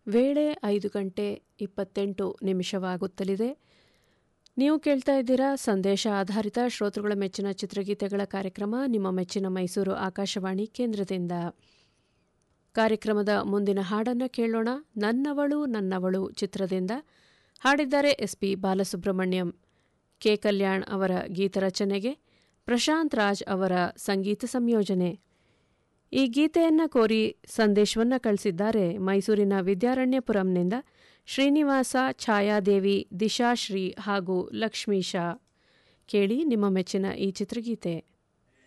ವೇಳೆ ಐದು ಗಂಟೆ ಇಪ್ಪತ್ತೆಂಟು ನಿಮಿಷವಾಗುತ್ತಲಿದೆ ನೀವು ಕೇಳ್ತಾ ಇದ್ದೀರಾ ಸಂದೇಶ ಆಧಾರಿತ ಶ್ರೋತೃಗಳ ಮೆಚ್ಚಿನ ಚಿತ್ರಗೀತೆಗಳ ಕಾರ್ಯಕ್ರಮ ನಿಮ್ಮ ಮೆಚ್ಚಿನ ಮೈಸೂರು ಆಕಾಶವಾಣಿ ಕೇಂದ್ರದಿಂದ ಕಾರ್ಯಕ್ರಮದ ಮುಂದಿನ ಹಾಡನ್ನು ಕೇಳೋಣ ನನ್ನವಳು ನನ್ನವಳು ಚಿತ್ರದಿಂದ ಹಾಡಿದ್ದಾರೆ ಎಸ್ ಪಿ ಬಾಲಸುಬ್ರಹ್ಮಣ್ಯಂ ಕೆ ಕಲ್ಯಾಣ್ ಅವರ ಗೀತರಚನೆಗೆ ಪ್ರಶಾಂತ್ ರಾಜ್ ಅವರ ಸಂಗೀತ ಸಂಯೋಜನೆ ಈ ಗೀತೆಯನ್ನ ಕೋರಿ ಸಂದೇಶವನ್ನ ಕಳಿಸಿದ್ದಾರೆ ಮೈಸೂರಿನ ವಿದ್ಯಾರಣ್ಯಪುರಂನಿಂದ ಶ್ರೀನಿವಾಸ ಛಾಯಾದೇವಿ ದಿಶಾಶ್ರೀ ಹಾಗೂ ಲಕ್ಷ್ಮೀಶಾ ಕೇಳಿ ನಿಮ್ಮ ಮೆಚ್ಚಿನ ಈ ಚಿತ್ರಗೀತೆ